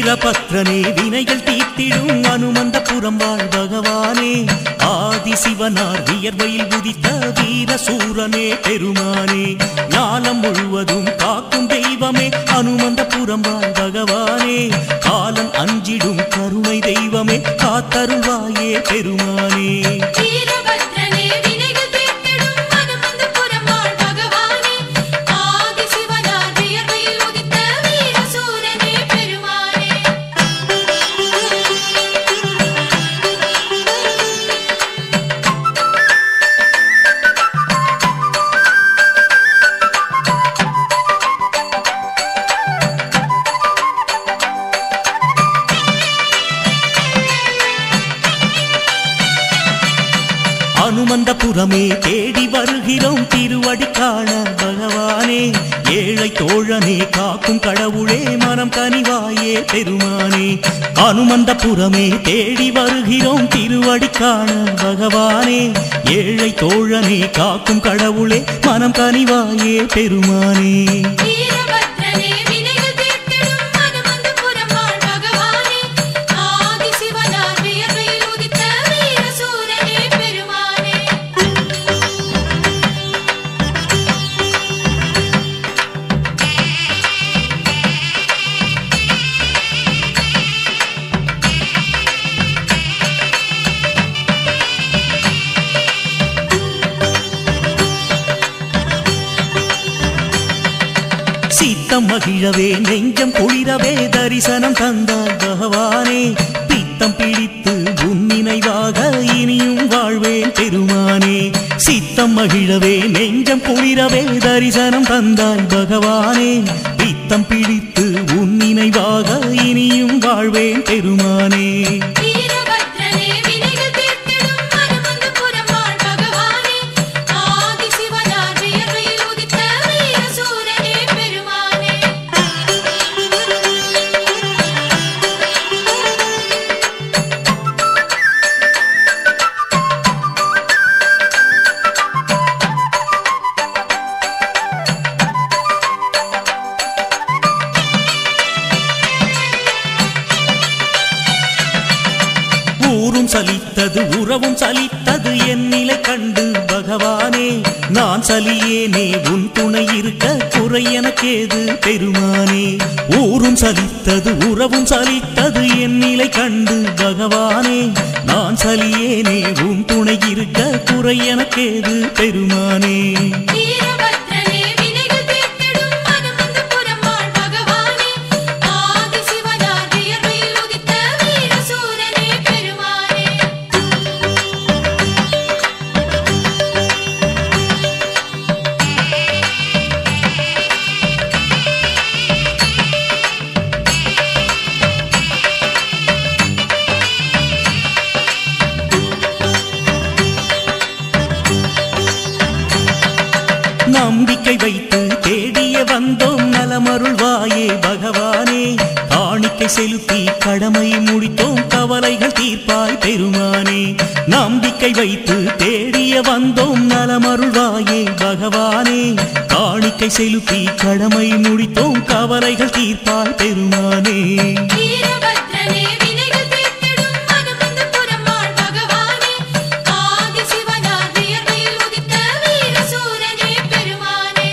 வீரபத்ரனே வினைகள் தீர்த்திடும் அனுமந்தபுரம் வாழ் பகவானே ஆதிசிவனார் வியர்வையில் உதித்த வீர சூரனே பெருமானே ஞானம் முழுவதும் காக்கும் தெய்வமே அனுமந்தபுரம் வாழ் பகவானே காலம் அஞ்சிடும் கருணை தெய்வமே காத்தருள்வாயே பெருமானே வீரபத்ரனே வினைகள் தீர்த்திடும் அனுமந்தபுரம் வாழ் பகவானே ஆதிசிவனார் வியர்வையில் உதித்த வீரசூரனே பெருமானே அனுமந்தபுரமே தேடி வருகிறோம் திருவடி காண பகவானே ஏழை தோழனே காக்கும் கடவுளே மனம் கனிவாயே பெருமானே அனுமந்தபுரமே தேடி வருகிறோம் திருவடி காண பகவானே ஏழை தோழனே காக்கும் கடவுளே மனம் கனிவாயே பெருமானே வீரபத்ரனே வினைகள் தீர்த்திடும் அனுமந்தபுரம் வாழ் பகவானே ஆதிசிவனார் வியர்வையில் உதித்த வீரசூரனே பெருமானே சீத்தம் மகிழவே நெஞ்சம் குளிரவே தரிசனம் தந்தாய் பகவானே பித்தம் பிடித்து உன் நினைவாக இனியும் வாழ்வேன் பெருமானே சித்தம் மகிழவே நெஞ்சம் குளிரவே தரிசனம் தந்தாய் பகவானே பித்தம் பிடித்து உன் நினைவாக இனியும் வாழ்வேன் பெருமானே வீரபத்ரனே வினைகள் தீர்த்திடும் அனுமந்தபுரம் வாழ் பகவானே ஆதிசிவனார் வியர்வையில் உதித்த வீரசூரனே பெருமானே ஊரும் சலித்தது உறவும் சலித்தது என் நிலை கண்டு பகவானே நான் சலியேனே உன் துணை இருக்க குறை எனக்கேது பெருமானே ஊரும் சலித்தது உறவும் சலித்தது என் நிலை கண்டு பகவானே நான் சலியேனே உன் துணை இருக்க குறை எனக்கேது பெருமானே வீரபத்ரனே வினைகள் தீர்த்திடும் அனுமந்தபுரம் வாழ் பகவானே ஆதிசிவனார் வியர்வையில் உதித்த வீரசூரனே பெருமானே நம்பிக்கை வைத்து தேடிய வந்தோம் நலமருள்வாயே பகவானே காணிக்கை செலுத்தி கடமை முடித்தோம் கவலைகள் தீர்ப்பாய் பெருமானே நம்பிக்கை வைத்து தேடிய வந்தோம் நலமருள்வாயே பகவானே காணிக்கை செலுத்தி கடமை முடித்தோம் கவலைகள் தீர்ப்பாய் பெருமானே வீரபத்ரனே வினைகள் தீர்த்திடும் அனுமந்தபுரம் வாழ் பகவானே ஆதிசிவனார் வியர்வையில் உதித்த வீரசூரனே பெருமானே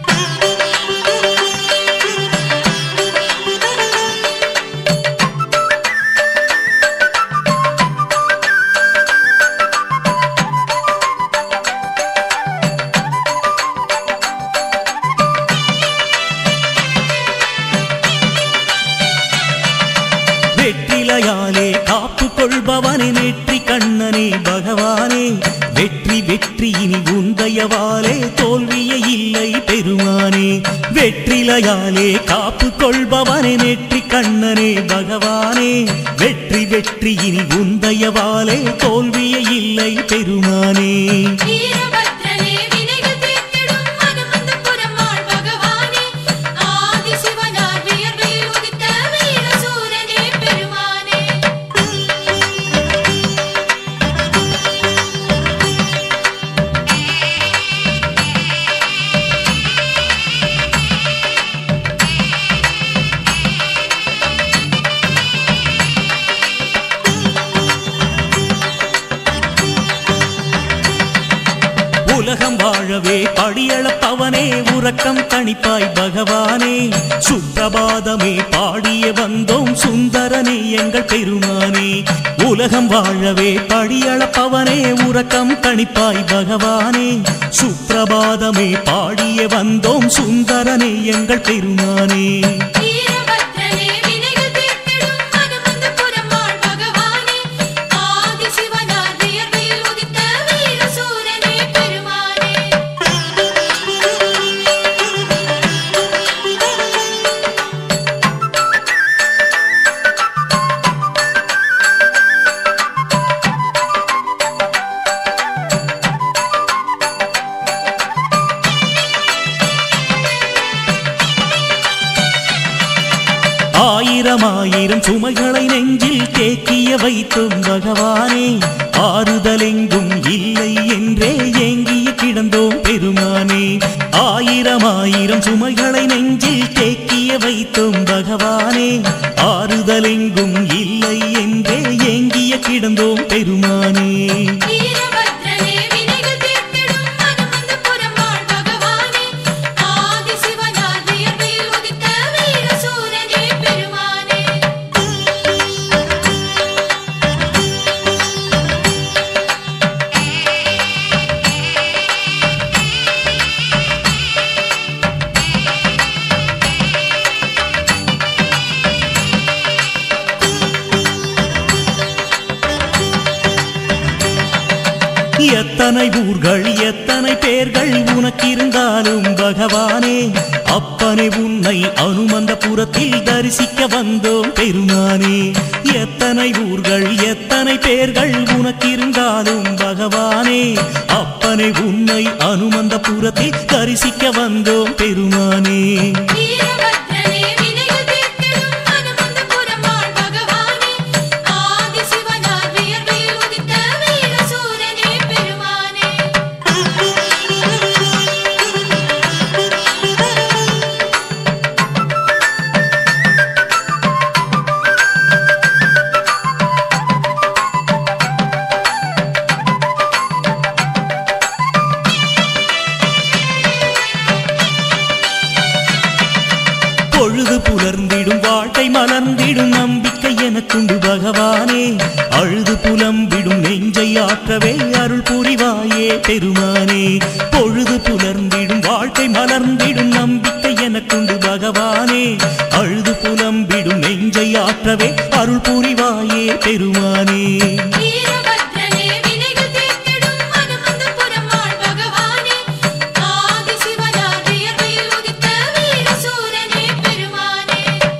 வெற்றிலையாலே காப்பு கொள்பவனே நெற்றி கண்ணனே பகவானே வெற்றி வெற்றி இனி உந்தயவாலே தோல்வியே இல்லை பெருமானே வெற்றிலையாலே காப்பு கொள்பவனே நெற்றி கண்ணனே பகவானே வெற்றி வெற்றி இனி உந்தயவாலே தோல்வியே இல்லை பெருமானே வீரபத்ரனே வினைகள் தீர்த்திடும் அனுமந்தபுரம் வாழ் பகவானே ஆதிசிவனார் வியர்வையில் உதித்த வீரசூரனே பெருமானே வாழவே படியளப்பவனே உறக்கம் தணிப்பாய் பகவானே சுப்பிரபாதமே பாடிய வந்தோம் சுந்தரனே எங்கள் பெருமானே உலகம் வாழவே படியளப்பவனே உறக்கம் தணிப்பாய் பகவானே சுப்பிரபாதமே பாடிய வந்தோம் சுந்தரனே எங்கள் பெருமானே வீரபத்ரனே வினைகள் தீர்த்திடும் அனுமந்தபுரமாள் பகவானே ஆதி சிவனார் வியர்வையில் உதித்த வீரசூரனே பெருமானே ஆயிரம் ஆயிரம் சுமைகளை நெஞ்சில் தேக்கிய வைத்தும் பகவானே ஆறுதலெங்கும் இல்லை என்றே ஏங்கிய கிடந்தோம் பெருமானே ஆயிரம் ஆயிரம் சுமைகளை நெஞ்சில் தேக்கிய வைத்தும் பகவானே ஆறுதலெங்கும் இல்லை என்றே ஏங்கிய கிடந்தோம் பெருமானே வீரபத்ரனே வினைகள் தீர்த்திடும் அனுமந்தபுரமாள் பகவானே ஆதி சிவனார் வியர்வையில் உதித்த வீரசூரனே பெருமானே எத்தனை ஊர்கள் எத்தனை பேர்கள் உனக்கிருந்தாலும் பகவானே அப்பனே உன்னை அனுமந்தபுரத்தில் தரிசிக்க வந்தோம் பெருமானே எத்தனை ஊர்கள் எத்தனை பேர்கள் உனக்கிருந்தாலும் பகவானே அப்பனே உன்னை அனுமந்தபுரத்தில் தரிசிக்க வந்தோம் பெருமானே வீரபத்ரனே வினைகள் தீர்த்திடும் அனுமந்தபுரமாள் பகவானே ஆதி சிவனார் வியர்வையில் உதித்த வீரசூரனே பெருமானே பொழுது புலர்ந்திடும் வாழ்க்கை மலர்ந்திடும் நம்பிக்கை எனக்குண்டு பகவானே அழுது புலம்பிடும் நெஞ்சை ஆற்றவே அருள் புரிவாயே பெருமானே பொழுது புலர்ந்திடும் வாழ்க்கை மலர்ந்திடும் நம்பிக்கை எனக்குண்டு பகவானே அழுது புலம்பிடும் நெஞ்சை ஆற்றவே அருள் புரிவாயே பெருமானே வீரபத்ரனே வினைகள் தீர்த்திடும் அனுமந்தபுரமாள் பகவானே ஆதி சிவனார் வியர்வையில் உதித்த வீரசூரனே பெருமானே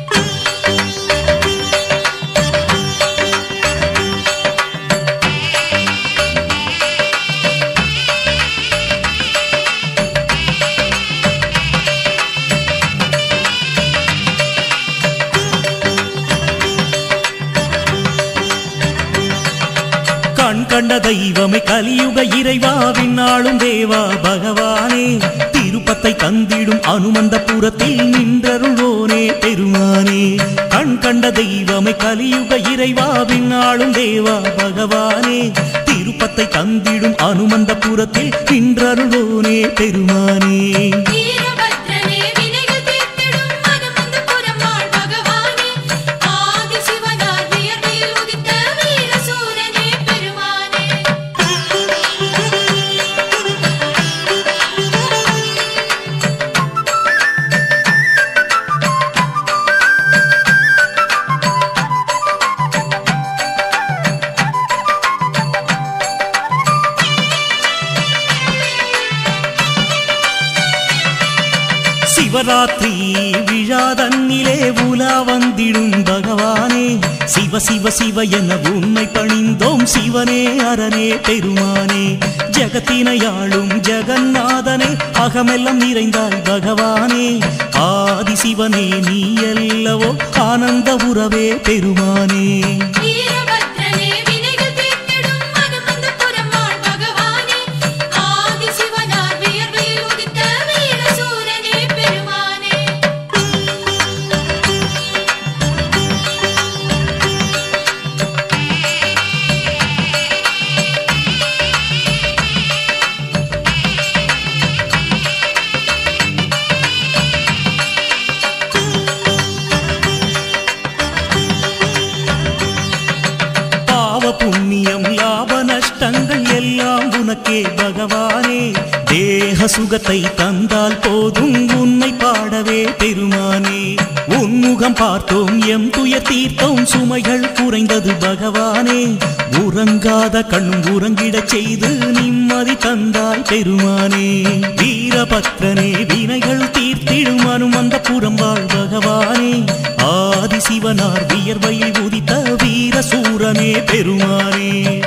கண் கண்ட தெய்வமே கலியுக இறைவா விண்ணாளும் தேவா பகவானே திருப்பத்தை தந்திடும் அனுமந்தபுரத்தில் நின்றருள்வோனே பெருமானே கண் கண்ட தெய்வமே கலியுக இறைவா விண்ணாளும் தேவா பகவானே திருப்பத்தை தந்திடும் அனுமந்தபுரத்தில் நின்றருள்வோனே பெருமானே வீரபத்ரனே வினைகள் தீர்த்திடும் அனுமந்தபுரமாள் பகவானே ஆதி சிவனார் வியர்வையில் உதித்த வீரசூரனே பெருமானே சிவராத்திரி விழாதன்னிலே உலா வந்திடும் பகவானே சிவ சிவ சிவ என உன்னை பணிந்தோம் சிவனே அரணே பெருமானே ஜெகத்தினையாளும் ஜெகநாதனே அகமெல்லாம் நிறைந்தாய் பகவானே ஆதி சிவனே நீ அல்லவோ ஆனந்த உறவே பெருமானே வீரபத்ரனே வினைகள் தீர்த்திடும் அனுமந்தபுரமாள் பகவானே ஆதி சிவனார் வியர்வையில் உதித்த வீரசூரனே பெருமானே சுகத்தை தந்தால் போதும் உன்னை பாடவே பெருமானே உன்முகம் பார்த்தோம் எம் துயர் தீர்த்தோம் சுமைகள் குறைந்தது பகவானே உறங்காத கண்ணும் உறங்கிடச் செய்து நிம்மதி தந்தாய் பெருமானே வீரபத்ரனே வினைகள் தீர்த்திடும் அனுமந்த புறம் வாழ் பகவானே ஆதி சிவனார் வியர்வையில் உதித்த வீர சூரனே பெருமானே